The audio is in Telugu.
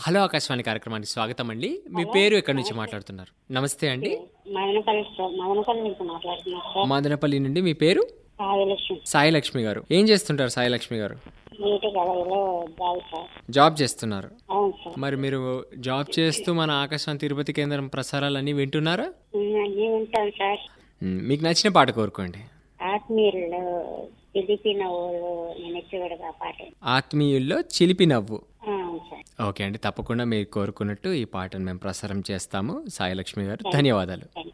హలో ఆకాశవాణి కార్యక్రమానికి స్వాగతం అండి మీ పేరు ఎక్కడి నుంచి మాట్లాడుతున్నారు నమస్తే అండి మదనపల్లి సార్ మదనపల్లి నుంచి మాట్లాడుతున్నారు సార్ మాదనపల్లి నుండి మీ పేరు రాజలక్ష్మి సాయి లక్ష్మి గారు ఏం చేస్తుంటారు సాయి లక్ష్మి గారు నీటి గదవలో జాబ్ సార్ జాబ్ చేస్తున్నారు అవును సార్ మరి మీరు జాబ్ చేస్తూ మన ఆకాశవాణి తిరుపతి కేంద్రం ప్రసారాలన్నీ వింటున్నారా ఉమ్, అన్నీ ఉంటాను సార్ మ్, మీకు నచ్చిన పాట కోరుకోండి ఆత్మీయుల్లో పిలిపిన ఊరు నేను ఎత్తుగడగా పాట ఆత్మీయుల్లో చిలిపి నవ్వు ఆ, అవును సార్ ఓకే అండి తప్పకుండా మీరు కోరుకున్నట్టు ఈ పాటను మేము ప్రసారం చేస్తాము సాయి లక్ష్మి గారు ధన్యవాదాలు